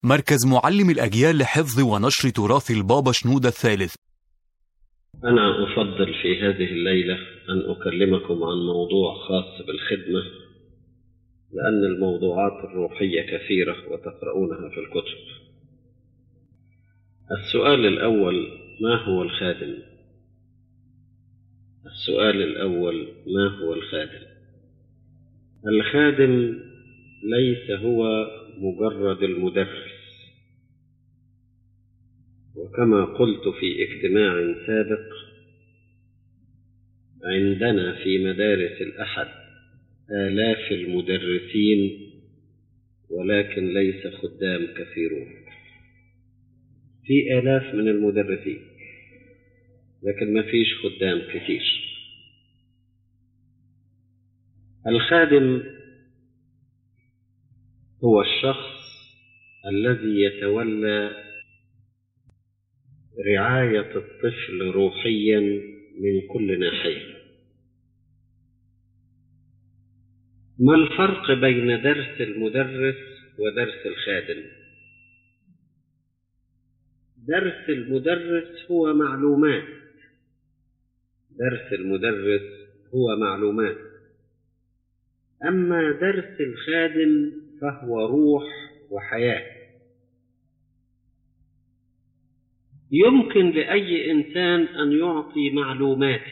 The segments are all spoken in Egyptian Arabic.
مركز معلم الأجيال لحفظ ونشر تراث البابا شنودة الثالث أنا أفضل في هذه الليلة أن أكلمكم عن موضوع خاص بالخدمة لأن الموضوعات الروحية كثيرة وتقرؤونها في الكتب السؤال الأول ما هو الخادم؟ السؤال الأول ما هو الخادم؟ الخادم ليس هو مجرد المدرس وكما قلت في اجتماع سابق عندنا في مدارس الأحد آلاف المدرسين ولكن ليس خدام كثيرون في آلاف من المدرسين لكن ما فيش خدام كثير الخادم هو الشخص الذي يتولى رعاية الطفل روحيا من كل ناحية ما الفرق بين درس المدرس ودرس الخادم درس المدرس هو معلومات درس المدرس هو معلومات أما درس الخادم فهو روح وحياة يمكن لأي إنسان أن يعطي معلومات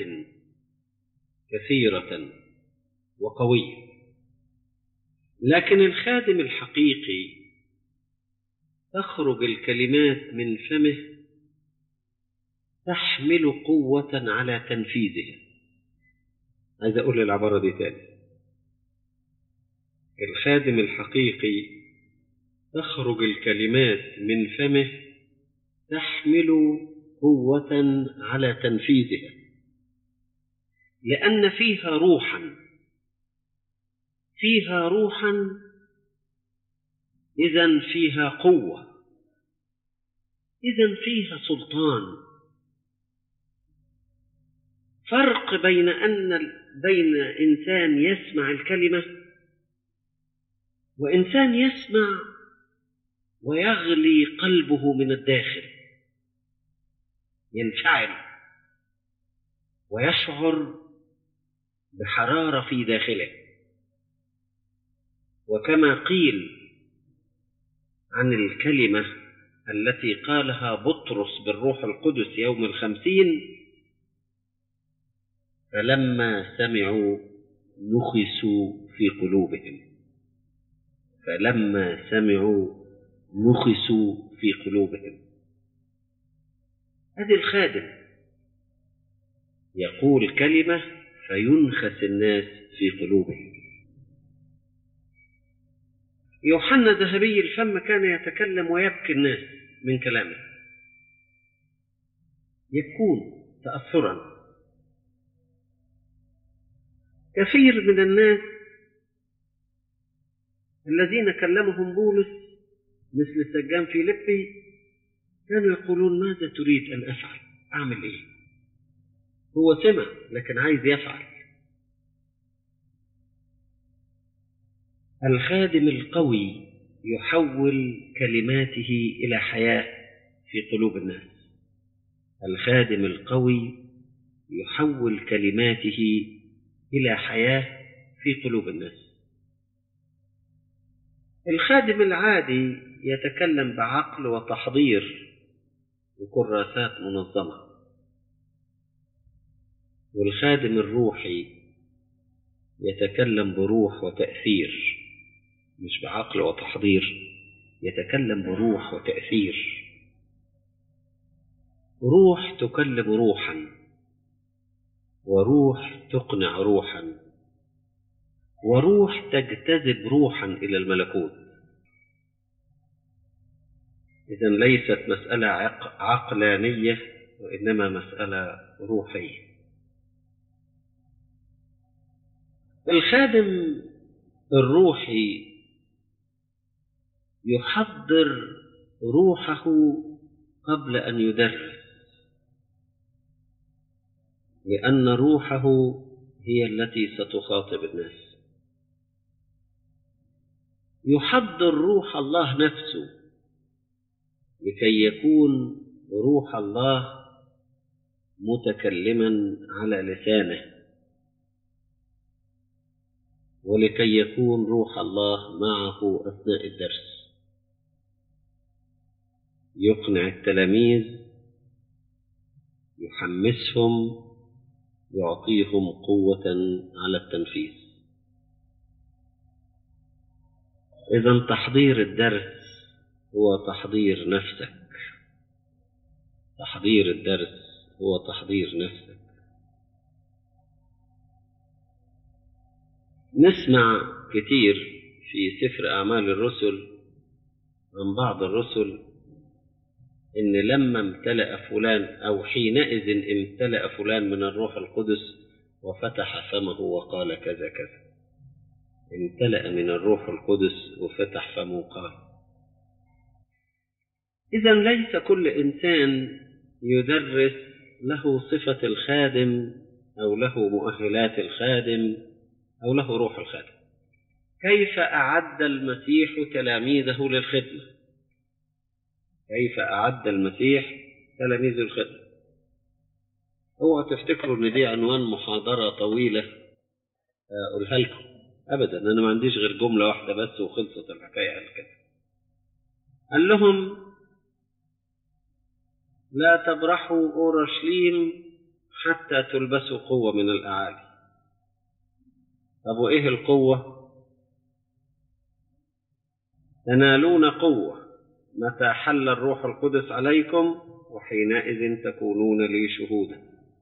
كثيرة وقوية لكن الخادم الحقيقي تخرج الكلمات من فمه تحمل قوة على تنفيذها عايز أقول العبارة دي تاني الخادم الحقيقي تخرج الكلمات من فمه تحمل قوة على تنفيذها لأن فيها روحا فيها روحا إذا فيها قوة إذا فيها سلطان فرق بين أن بين إنسان يسمع الكلمة وإنسان يسمع ويغلي قلبه من الداخل ينفعل ويشعر بحرارة في داخله وكما قيل عن الكلمة التي قالها بطرس بالروح القدس يوم الخمسين فلما سمعوا نخسوا في قلوبهم فلما سمعوا نخسوا في قلوبهم هذه الخادم يقول كلمة فينخس الناس في قلوبهم يوحنا ذهبي الفم كان يتكلم ويبكي الناس من كلامه يبكون تأثرا كثير من الناس الذين كلمهم بولس مثل السجان فيليبي كانوا يقولون ماذا تريد أن أفعل أعمل إيه هو سمع لكن عايز يفعل الخادم القوي يحول كلماته إلى حياة في قلوب الناس الخادم القوي يحول كلماته إلى حياة في قلوب الناس الخادم العادي يتكلم بعقل وتحضير وكراسات منظمة والخادم الروحي يتكلم بروح وتأثير مش بعقل وتحضير يتكلم بروح وتأثير روح تكلم روحا وروح تقنع روحا وروح تجتذب روحا إلى الملكوت إذا ليست مسألة عق عقلانية وإنما مسألة روحية الخادم الروحي يحضر روحه قبل أن يدرس لأن روحه هي التي ستخاطب الناس يحضر روح الله نفسه لكي يكون روح الله متكلما على لسانه ولكي يكون روح الله معه أثناء الدرس يقنع التلاميذ يحمسهم يعطيهم قوة على التنفيذ إذا تحضير الدرس هو تحضير نفسك تحضير الدرس هو تحضير نفسك نسمع كتير في سفر أعمال الرسل عن بعض الرسل إن لما امتلأ فلان أو حينئذ امتلأ فلان من الروح القدس وفتح فمه وقال كذا كذا امتلأ من الروح القدس وفتح فمه وقال إذا ليس كل إنسان يدرس له صفة الخادم أو له مؤهلات الخادم أو له روح الخادم كيف أعد المسيح تلاميذه للخدمة كيف أعد المسيح تلاميذ الخدمة اوعى تفتكروا ان دي عنوان محاضرة طويلة اقولها لكم ابدا انا ما عنديش غير جملة واحدة بس وخلصت الحكاية على كده قال لهم لا تبرحوا اورشليم حتى تلبسوا قوة من الاعالي طب وايه القوة تنالون قوة متى حل الروح القدس عليكم وحينئذ تكونون لي شهودا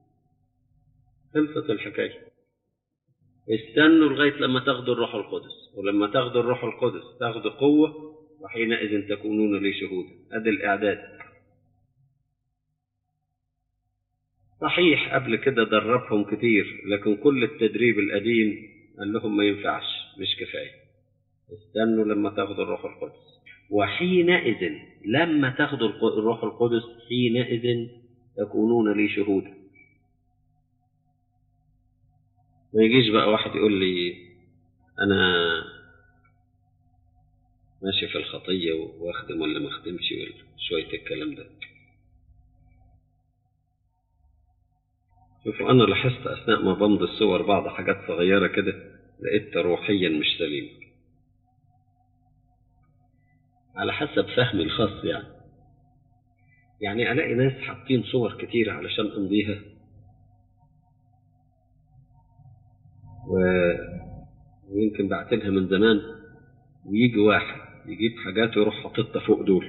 خلصت الحكاية استنوا لغاية لما تاخدوا الروح القدس ولما تاخدوا الروح القدس تاخدوا قوة وحينئذ تكونون لي شهودا ادي الاعداد صحيح قبل كده دربهم كتير لكن كل التدريب القديم قال لهم ما ينفعش مش كفاية استنوا لما تاخدوا الروح القدس وحينئذ لما تاخدوا الروح القدس حينئذ تكونون لي شهودا ما يجيش بقى واحد يقول لي انا ماشي في الخطية واخدم ولا ما اخدمش ولا شوية الكلام ده شوفوا انا لاحظت اثناء ما بمضي الصور بعض حاجات صغيرة كده لقيتها روحيا مش سليمة على حسب فهمي الخاص يعني يعني الاقي ناس حاطين صور كتير علشان امضيها و... ويمكن بعتلها من زمان ويجي واحد يجيب حاجات ويروح حاططها فوق دول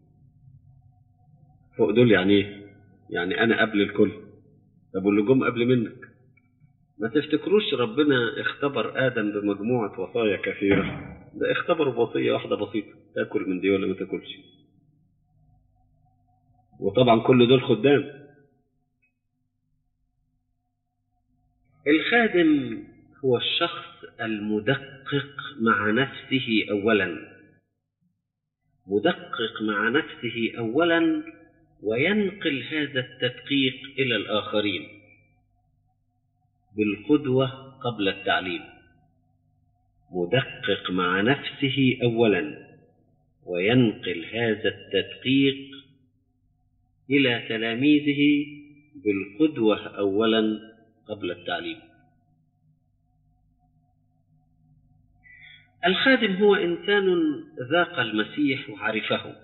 فوق دول يعني ايه؟ يعني انا قبل الكل طب واللي جم قبل منك ما تفتكروش ربنا اختبر ادم بمجموعه وصايا كثيره ده اختبره بوصيه واحده بسيطه تاكل من دي ولا ما تاكلش وطبعا كل دول خدام الخادم هو الشخص المدقق مع نفسه اولا مدقق مع نفسه اولا وينقل هذا التدقيق الى الاخرين بالقدوه قبل التعليم مدقق مع نفسه اولا وينقل هذا التدقيق الى تلاميذه بالقدوه اولا قبل التعليم الخادم هو انسان ذاق المسيح وعرفه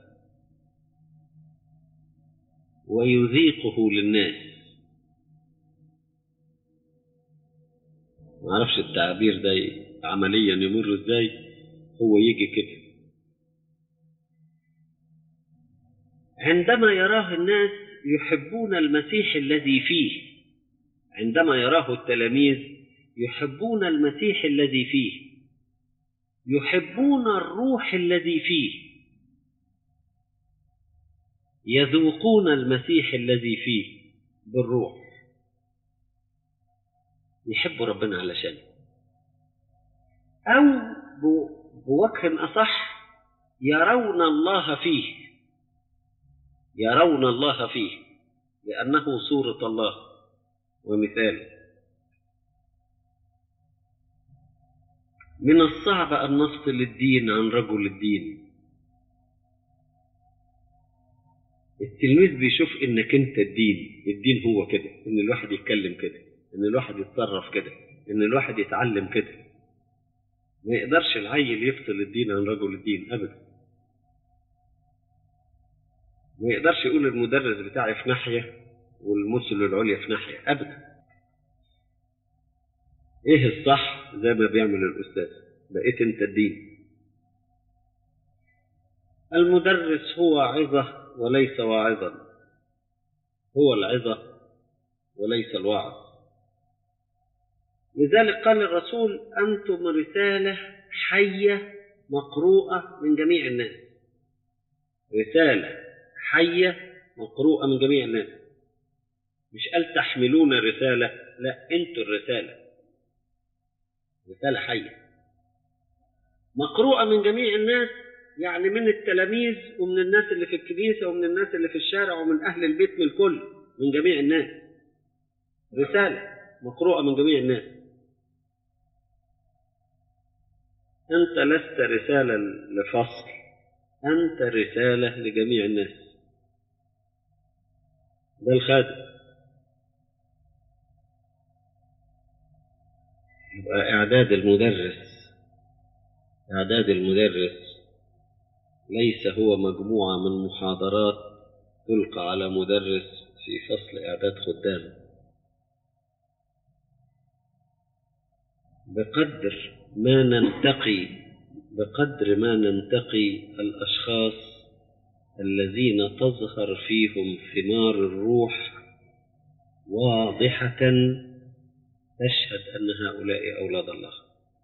ويذيقه للناس ما اعرفش التعبير ده عمليا يمر ازاي هو يجي كده عندما يراه الناس يحبون المسيح الذي فيه عندما يراه التلاميذ يحبون المسيح الذي فيه يحبون الروح الذي فيه يذوقون المسيح الذي فيه بالروح يحبوا ربنا علشان أو بوجه أصح يرون الله فيه يرون الله فيه لأنه صورة الله ومثاله من الصعب أن نفصل الدين عن رجل الدين التلميذ بيشوف انك انت الدين الدين هو كده ان الواحد يتكلم كده ان الواحد يتصرف كده ان الواحد يتعلم كده ما يقدرش العيل يفصل الدين عن رجل الدين ابدا ما يقدرش يقول المدرس بتاعي في ناحيه والمثل العليا في ناحيه ابدا ايه الصح زي ما بيعمل الاستاذ بقيت انت الدين المدرس هو عظه وليس واعظا هو العظه وليس الوعظ لذلك قال الرسول انتم رساله حيه مقروءه من جميع الناس رساله حيه مقروءه من جميع الناس مش قال تحملون رساله لا انتوا الرساله رسالة حية مقروءة من جميع الناس يعني من التلاميذ ومن الناس اللي في الكنيسة ومن الناس اللي في الشارع ومن أهل البيت من الكل من جميع الناس رسالة مقروءة من جميع الناس أنت لست رسالة لفصل أنت رسالة لجميع الناس ده الخادم يبقى إعداد المدرس إعداد المدرس ليس هو مجموعة من محاضرات تلقى على مدرس في فصل إعداد خدام بقدر ما ننتقي بقدر ما ننتقي الأشخاص الذين تظهر فيهم ثمار الروح واضحة تشهد أن هؤلاء أولاد الله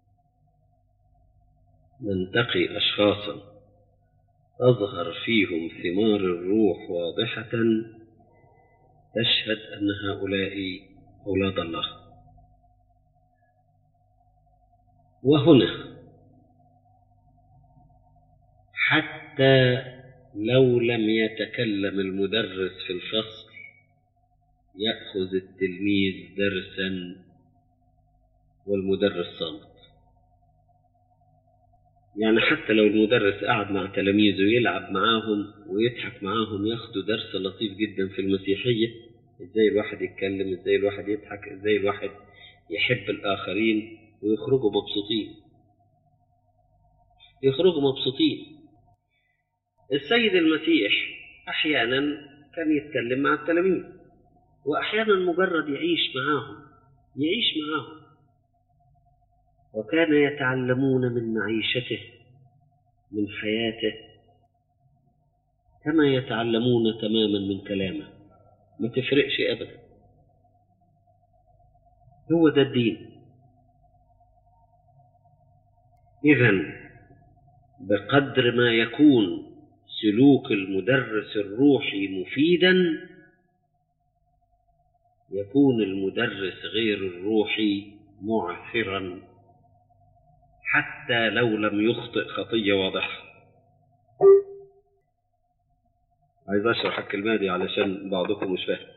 ننتقي أشخاصا تظهر فيهم ثمار الروح واضحة تشهد أن هؤلاء أولاد الله وهنا حتى لو لم يتكلم المدرس في الفصل يأخذ التلميذ درسا والمدرس صامت يعني حتى لو المدرس قعد مع تلاميذه يلعب معاهم ويضحك معاهم ياخدوا درس لطيف جدا في المسيحية ازاي الواحد يتكلم ازاي الواحد يضحك ازاي الواحد يحب الآخرين ويخرجوا مبسوطين يخرجوا مبسوطين السيد المسيح أحيانا كان يتكلم مع التلاميذ وأحيانا مجرد يعيش معاهم يعيش معاهم وكان يتعلمون من معيشته من حياته كما يتعلمون تماما من كلامه ما تفرقش ابدا هو ده الدين اذا بقدر ما يكون سلوك المدرس الروحي مفيدا يكون المدرس غير الروحي معثرا حتى لو لم يخطئ خطية واضحة عايز أشرح الكلمة دي علشان بعضكم مش فاهم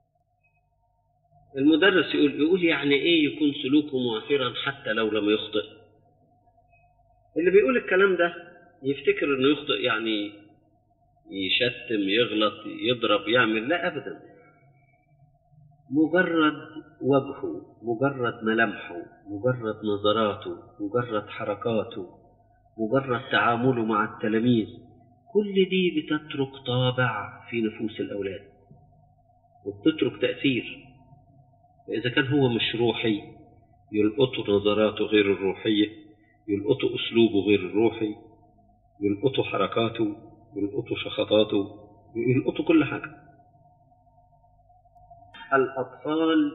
المدرس يقول يقول يعني إيه يكون سلوكه معثرا حتى لو لم يخطئ اللي بيقول الكلام ده يفتكر إنه يخطئ يعني يشتم يغلط يضرب يعمل لا أبدا مجرد وجهه مجرد ملامحه مجرد نظراته مجرد حركاته مجرد تعامله مع التلاميذ كل دي بتترك طابع في نفوس الأولاد وبتترك تأثير فإذا كان هو مش روحي يلقطوا نظراته غير الروحية يلقطوا أسلوبه غير الروحي يلقطوا حركاته يلقطوا شخطاته يلقطوا كل حاجة الأطفال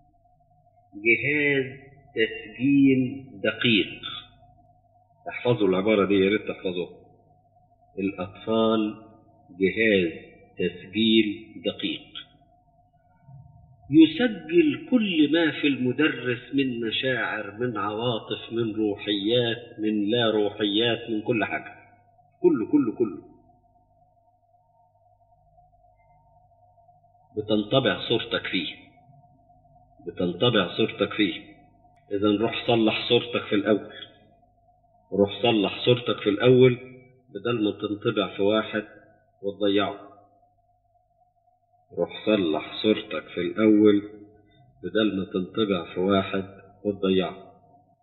جهاز تسجيل دقيق احفظوا العبارة دي يا ريت تحفظوها الأطفال جهاز تسجيل دقيق يسجل كل ما في المدرس من مشاعر من عواطف من روحيات من لا روحيات من كل حاجة كله كله كله بتنطبع صورتك فيه بتنطبع صورتك فيه إذا روح صلح صورتك في الأول روح صلح صورتك في الأول بدل ما تنطبع في واحد وتضيعه روح صلح صورتك في الأول بدل ما تنطبع في واحد وتضيعه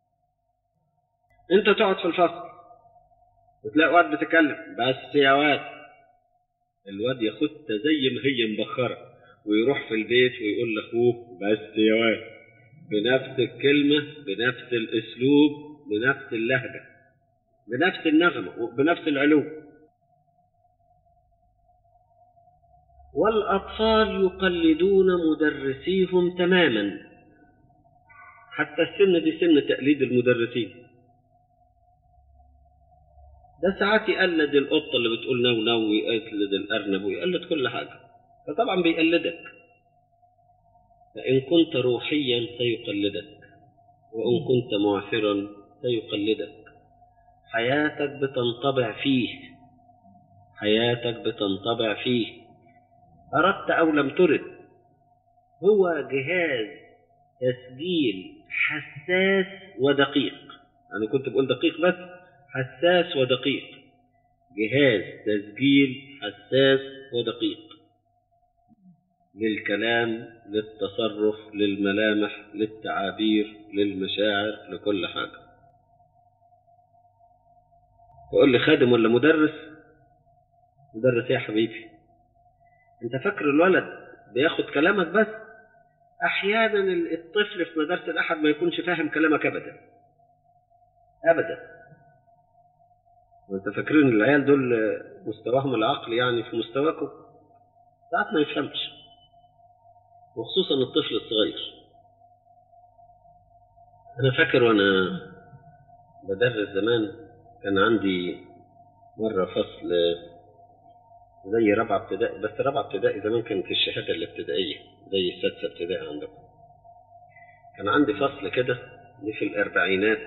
انت تقعد في الفصل وتلاقي واد بتتكلم بس يا واد الواد ياخدها زي ما هي مبخرة ويروح في البيت ويقول لاخوه بس يا واد بنفس الكلمة بنفس الاسلوب بنفس اللهجة بنفس النغمة بنفس العلو والأطفال يقلدون مدرسيهم تماما حتى السن دي سن تقليد المدرسين ده ساعات يقلد القطة اللي بتقول نو نو ويقلد الأرنب ويقلد كل حاجة فطبعا بيقلدك فإن كنت روحيا سيقلدك وإن كنت معثرا سيقلدك حياتك بتنطبع فيه حياتك بتنطبع فيه أردت أو لم ترد هو جهاز تسجيل حساس ودقيق أنا كنت بقول دقيق بس حساس ودقيق جهاز تسجيل حساس ودقيق للكلام للتصرف للملامح للتعابير للمشاعر لكل حاجة تقول لي خادم ولا مدرس مدرس ايه يا حبيبي انت فاكر الولد بياخد كلامك بس احيانا الطفل في مدرسة الاحد ما يكونش فاهم كلامك ابدا ابدا وانت فاكرين العيال دول مستواهم العقلي يعني في مستواكم ساعات ما يفهمش وخصوصا الطفل الصغير انا فاكر وانا بدرس زمان كان عندي مرة فصل زي رابعة ابتدائي بس رابعة ابتدائي زمان كانت الشهادة الابتدائية زي السادسة ابتدائي عندكم كان عندي فصل كده دي في الأربعينات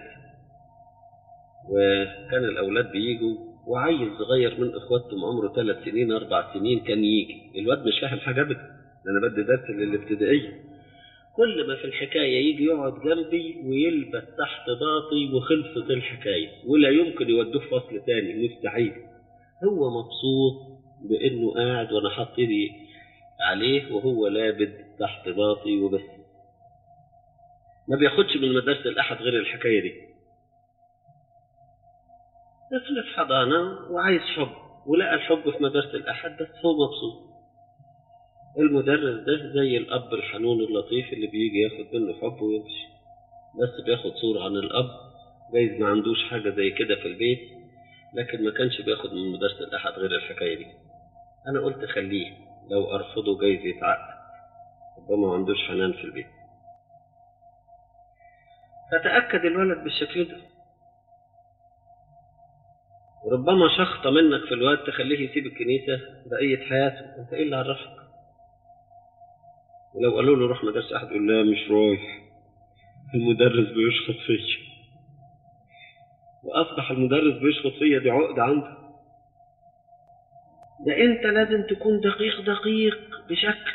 وكان الأولاد بيجوا وعيل صغير من إخواتهم عمره ثلاث سنين أربع سنين كان يجي الواد مش فاهم حاجة أبدا أنا بدي درس للابتدائية كل ما في الحكاية يجي يقعد جنبي ويلبس تحت باطي وخلصت الحكاية ولا يمكن يودوه فصل تاني مستحيل هو مبسوط بانه قاعد وانا حاطط ايدي عليه وهو لابد تحت باطي وبس ما بياخدش من مدرسة الأحد غير الحكاية دي طفل في حضانة وعايز حب ولقى الحب في مدرسة الأحد بس هو مبسوط المدرس ده زي الأب الحنون اللطيف اللي بيجي ياخد منه حب ويمشي بس بياخد صورة عن الأب جايز ما عندوش حاجة زي كده في البيت لكن ما كانش بياخد من مدرسة الأحد غير الحكاية دي أنا قلت خليه لو أرفضه جايز يتعقد ربما ما عندوش حنان في البيت فتأكد الولد بالشكل ده وربما شخطة منك في الواد تخليه يسيب الكنيسة بقية حياته انت ايه اللي عرفك ولو قالوا له روح مدرسة أحد يقول لا مش رايح المدرس بيشخط فيا وأصبح المدرس بيشخط فيا دي عقدة عنده ده أنت لازم تكون دقيق دقيق بشكل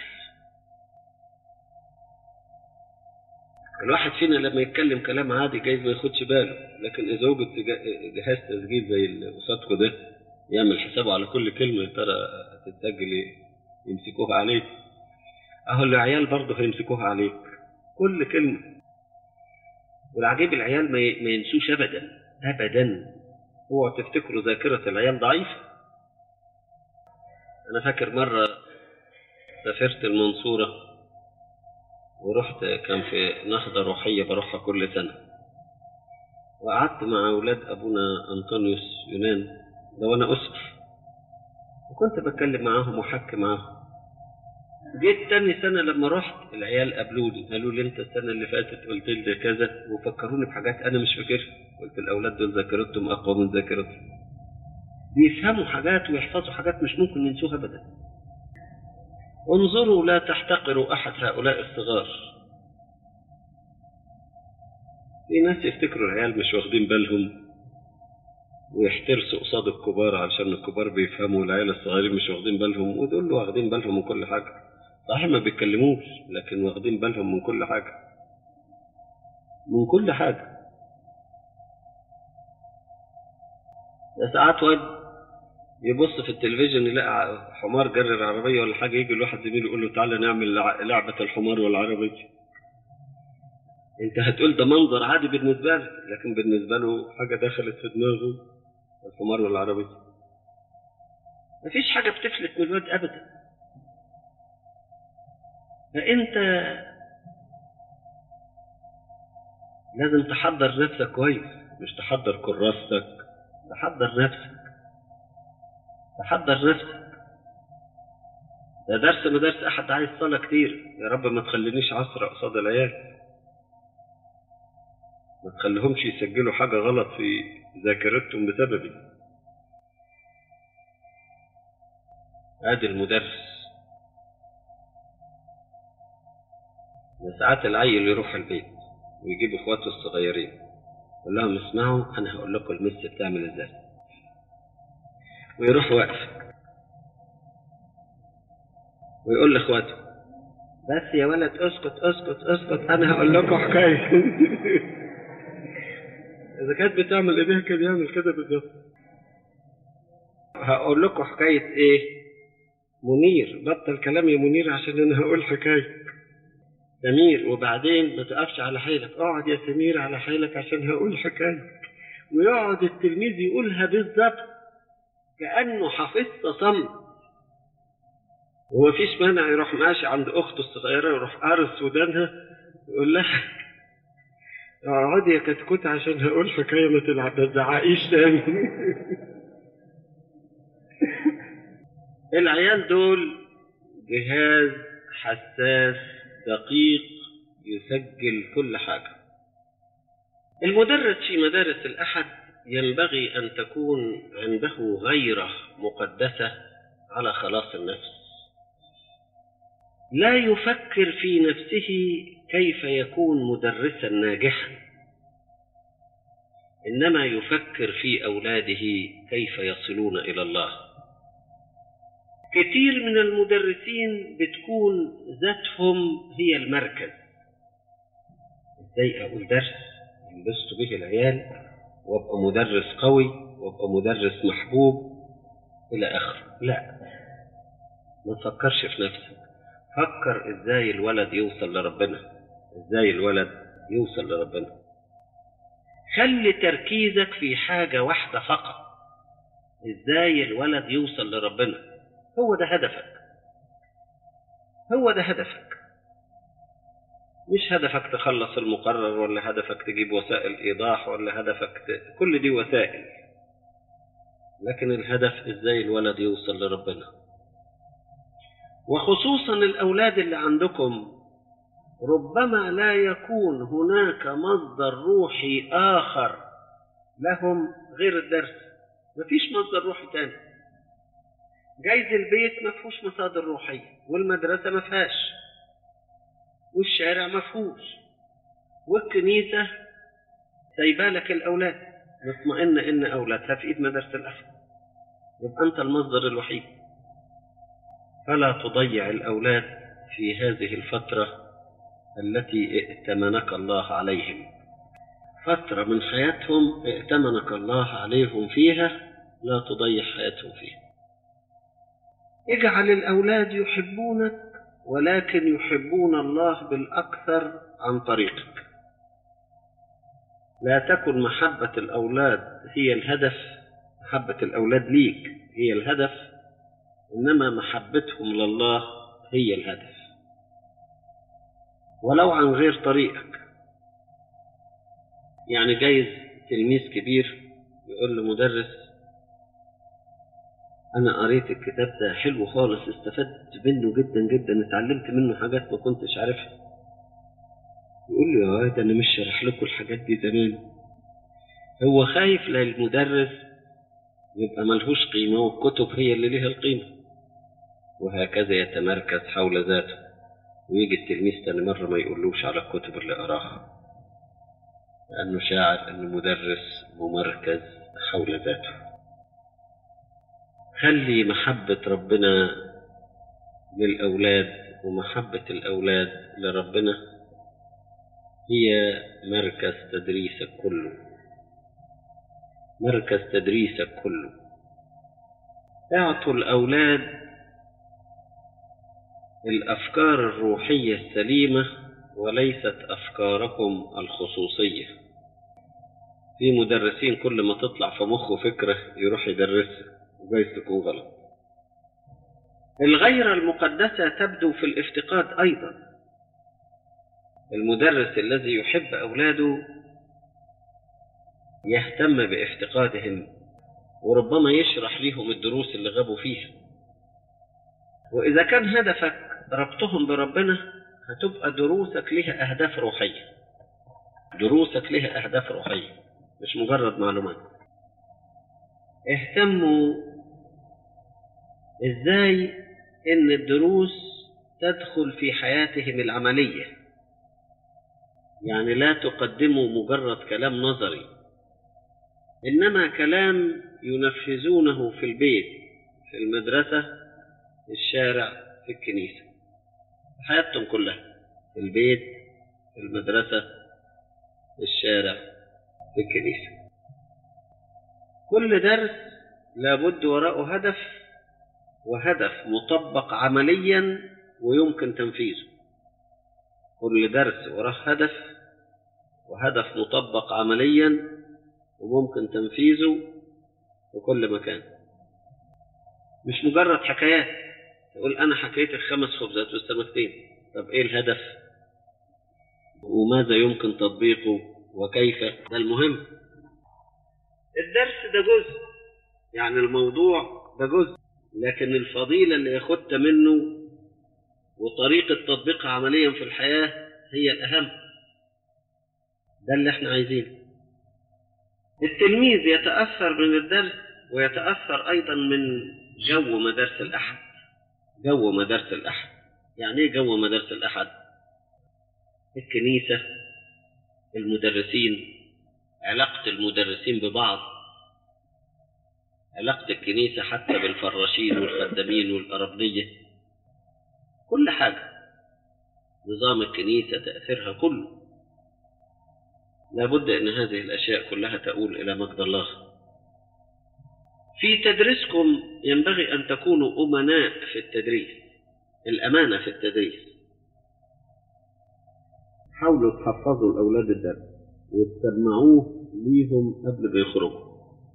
الواحد فينا لما يتكلم كلام عادي جايز ما ياخدش باله لكن إذا وجد جهاز تسجيل زي اللي قصادكم ده يعمل حسابه على كل كلمة يا ترى هتتسجل ايه يمسكوها عليك اهو العيال برضه هيمسكوها عليك كل كلمة والعجيب العيال ما ينسوش ابدا ابدا اوعوا تفتكروا ذاكرة العيال ضعيفة انا فاكر مرة سافرت المنصورة ورحت كان في نهضة روحية بروحها كل سنة وقعدت مع أولاد أبونا أنطونيوس يونان ده وأنا أسقف وكنت بتكلم معاهم وحكي معاهم جيت تاني سنة لما رحت العيال قابلوني قالوا لي انت السنة اللي فاتت قلت لي كذا وفكروني بحاجات انا مش فاكرها قلت الاولاد دول ذاكرتهم اقوى من ذاكرتي بيفهموا حاجات ويحفظوا حاجات مش ممكن ينسوها ابدا انظروا لا تحتقروا احد هؤلاء الصغار في ناس يفتكروا العيال مش واخدين بالهم ويحترسوا قصاد الكبار علشان الكبار بيفهموا العيال الصغيرين مش واخدين بالهم ودول واخدين بالهم من كل حاجة صحيح ما بيتكلموش لكن واخدين بالهم من كل حاجة من كل حاجة ده ساعات واد يبص في التلفزيون يلاقي حمار جرر العربية ولا حاجة يجي لواحد زميله يقول له تعالى نعمل لع- لعبة الحمار والعربية انت هتقول ده منظر عادي بالنسبة له لكن بالنسبة له حاجة دخلت في دماغه الحمار والعربية مفيش حاجة بتفلت من الواد أبدا فأنت لازم تحضر نفسك كويس مش تحضر كراستك تحضر نفسك تحضر نفسك ده درس مدارس أحد عايز صلاة كتير يا رب ما تخلينيش عصر قصاد العيال ما تخليهمش يسجلوا حاجة غلط في ذاكرتهم بسببي ادي المدرس ده ساعات العيل يروح البيت ويجيب اخواته الصغيرين يقول لهم اسمعوا انا هقول لكم المس بتعمل ازاي ويروح واقف ويقول لاخواته بس يا ولد اسكت اسكت اسكت انا هقول لكم حكايه اذا كانت بتعمل ايديها كان يعمل كده بالظبط هقول لكم حكايه ايه منير بطل كلام يا منير عشان انا هقول حكايه سمير وبعدين ما تقفش على حيلك اقعد يا سمير على حيلك عشان هقول حكايه ويقعد التلميذ يقولها بالظبط كانه حافظها صم وما فيش مانع يروح ماشي عند اخته الصغيره يروح قارص ودانها يقول لها اقعدي يا كتكوت عشان هقول حكايه ما تلعب ما تزعقيش تاني العيال دول جهاز حساس دقيق يسجل كل حاجة المدرس في مدارس الأحد ينبغي أن تكون عنده غيرة مقدسة على خلاص النفس لا يفكر في نفسه كيف يكون مدرسا ناجحا إنما يفكر في أولاده كيف يصلون إلى الله كثير من المدرسين بتكون ذاتهم هي المركز ازاي اقول درس ينبسطوا به العيال وابقى مدرس قوي وابقى مدرس محبوب الى اخره لا ما تفكرش في نفسك فكر ازاي الولد يوصل لربنا ازاي الولد يوصل لربنا خلي تركيزك في حاجة واحدة فقط ازاي الولد يوصل لربنا هو ده هدفك هو ده هدفك مش هدفك تخلص المقرر ولا هدفك تجيب وسائل ايضاح ولا هدفك ت... كل دي وسائل لكن الهدف ازاي الولد يوصل لربنا وخصوصا الاولاد اللي عندكم ربما لا يكون هناك مصدر روحي اخر لهم غير الدرس مفيش مصدر روحي تاني جايز البيت ما فيهوش مصادر روحية والمدرسة ما فيهاش والشارع ما فيهوش والكنيسة سايبه لك الأولاد مطمئنة إن أولادها في إيد مدرسة الأحد يبقى أنت المصدر الوحيد فلا تضيع الأولاد في هذه الفترة التي ائتمنك الله عليهم فترة من حياتهم ائتمنك الله عليهم فيها لا تضيع حياتهم فيها اجعل الأولاد يحبونك ولكن يحبون الله بالأكثر عن طريقك لا تكن محبة الأولاد هي الهدف محبة الأولاد ليك هي الهدف إنما محبتهم لله هي الهدف ولو عن غير طريقك يعني جايز تلميذ كبير يقول لمدرس أنا قريت الكتاب ده حلو خالص استفدت منه جدا جدا اتعلمت منه حاجات ما كنتش عارفها يقول لي يا واد أنا مش شارح لكم الحاجات دي زمان هو خايف للمدرس يبقى ملهوش قيمة والكتب هي اللي ليها القيمة وهكذا يتمركز حول ذاته ويجي التلميذ تاني مرة ما يقولوش على الكتب اللي قراها لأنه شاعر أنه مدرس ممركز حول ذاته خلي محبة ربنا للأولاد ومحبة الأولاد لربنا هي مركز تدريسك كله مركز تدريسك كله اعطوا الأولاد الأفكار الروحية السليمة وليست أفكاركم الخصوصية في مدرسين كل ما تطلع في مخه فكرة يروح يدرسها وجايز تكون غلط الغيرة المقدسة تبدو في الافتقاد أيضا المدرس الذي يحب أولاده يهتم بافتقادهم وربما يشرح لهم الدروس اللي غابوا فيها وإذا كان هدفك ربطهم بربنا هتبقى دروسك لها أهداف روحية دروسك لها أهداف روحية مش مجرد معلومات اهتموا ازاي ان الدروس تدخل في حياتهم العملية يعني لا تقدموا مجرد كلام نظري إنما كلام ينفذونه في البيت في المدرسة في الشارع في الكنيسة في حياتهم كلها في البيت في المدرسة في الشارع في الكنيسة كل درس لابد وراءه هدف وهدف مطبق عمليا ويمكن تنفيذه كل درس وراه هدف وهدف مطبق عمليا وممكن تنفيذه في كل مكان مش مجرد حكايات تقول انا حكيت الخمس خبزات والسمكتين طب ايه الهدف وماذا يمكن تطبيقه وكيف ده المهم الدرس ده جزء يعني الموضوع ده جزء لكن الفضيلة اللي ياخدت منه وطريقة تطبيقها عمليا في الحياة هي الأهم ده اللي احنا عايزينه التلميذ يتأثر من الدرس ويتأثر أيضا من جو مدارس الأحد جو مدارس الأحد يعني إيه جو مدارس الأحد الكنيسة المدرسين علاقة المدرسين ببعض علاقة الكنيسة حتى بالفراشين والخدامين والأربنية كل حاجة نظام الكنيسة تأثيرها كله لابد أن هذه الأشياء كلها تؤول إلى مجد الله في تدريسكم ينبغي أن تكونوا أمناء في التدريس الأمانة في التدريس حاولوا تحفظوا الأولاد الدرس وتسمعوه ليهم قبل ما يخرجوا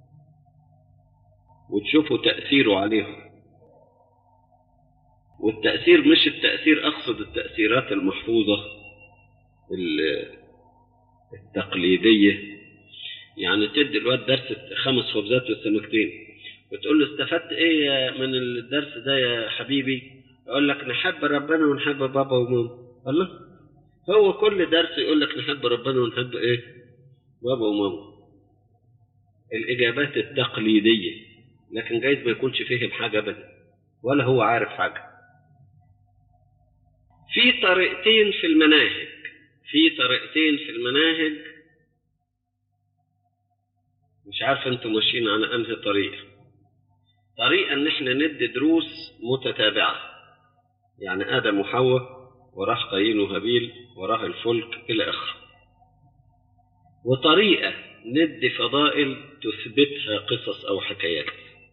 وتشوفوا تأثيره عليهم والتأثير مش التأثير أقصد التأثيرات المحفوظة التقليدية يعني تدي الواد درس خمس خبزات والسمكتين وتقول له استفدت ايه من الدرس ده يا حبيبي يقول لك نحب ربنا ونحب بابا وماما الله هو كل درس يقول لك نحب ربنا ونحب ايه بابا وماما الإجابات التقليدية لكن جايز ما يكونش فهم حاجة أبدا ولا هو عارف حاجة في طريقتين في المناهج في طريقتين في المناهج مش عارف انتم ماشيين على انهي طريقة طريقة ان احنا ندي دروس متتابعة يعني ادم وحواء وراه قايين وهابيل وراه الفلك الى اخره وطريقة ندي فضائل تثبتها قصص او حكايات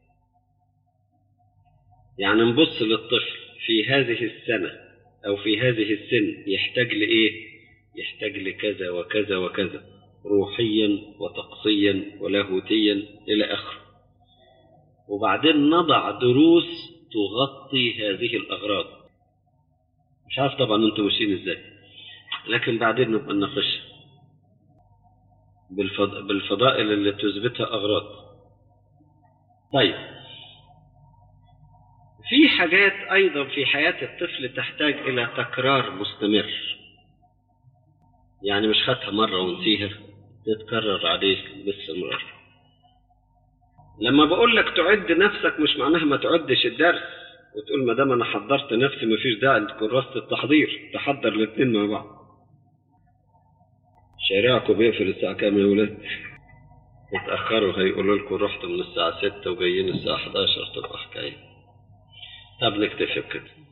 يعني نبص للطفل في هذه السنة او في هذه السن يحتاج لايه يحتاج لكذا وكذا وكذا روحيا وطقسيا ولاهوتيا إلى آخره وبعدين نضع دروس تغطي هذه الأغراض مش عارف طبعا انتم ماشيين ازاي لكن بعدين نبقى نناقشها بالفض... بالفضائل اللي تثبتها أغراض طيب في حاجات أيضا في حياة الطفل تحتاج إلى تكرار مستمر يعني مش خدها مرة ونسيها تتكرر عليه باستمرار لما بقول لك تعد نفسك مش معناها ما تعدش الدرس وتقول ما دام انا حضرت نفسي ما فيش داعي لكراسة التحضير تحضر الاثنين مع بعض شارعكم بيقفل الساعة كام يا ولاد؟ اتأخروا هيقولوا لكم رحتوا من الساعة 6 وجايين الساعة 11 تبقى حكاية طب نكتفي بكده